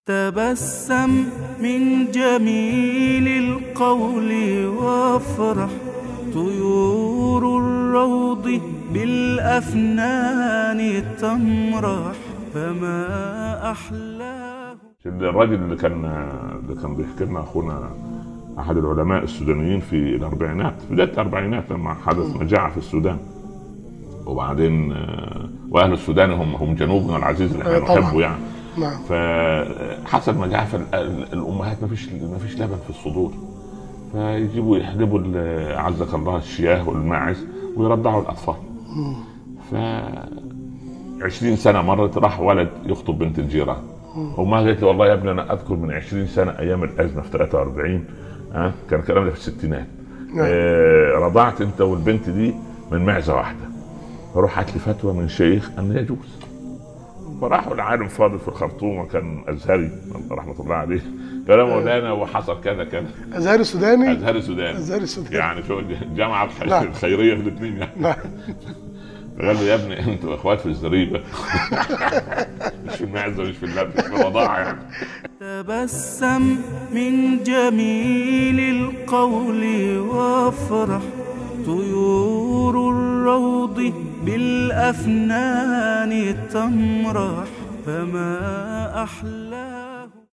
تبسم من جميل القول وافرح طيور الروض بالأفنان تمرح فما أحلاه الراجل اللي كان اللي كان بيحكي لنا اخونا احد العلماء السودانيين في الاربعينات في بدايه الاربعينات لما حدث مجاعه في السودان وبعدين آه، واهل السودان هم هم جنوبنا العزيز اللي احنا آه، طبعاً. نحبه يعني نعم فحصل مجاعه فالامهات ما فيش ما فيش لبن في الصدور فيجيبوا يحلبوا ال- عزك الله الشياه والماعز ويرضعوا الاطفال ف 20 سنه مرت راح ولد يخطب بنت الجيران وما قالت لي والله يا ابني انا اذكر من 20 سنه ايام الازمه في 43 ها كان الكلام ده في الستينات نعم. آه رضعت انت والبنت دي من معزه واحده فروح هات لي فتوى من شيخ ان يجوز فراحوا لعالم فاضل في الخرطوم وكان ازهري رحمه الله عليه قال يا مولانا وحصل كذا كذا ازهري سوداني ازهري سوداني ازهري سوداني يعني شو جامعه الخ- نعم. الخيريه في الاثنين يعني نعم قال له يا ابني انتوا اخوات في الزريبه مش في المعزه مش في اللبن في الرضاعه يعني تبسم من جميل القول وافرح طيور الروض بالأفنان تمرح فما أحلاه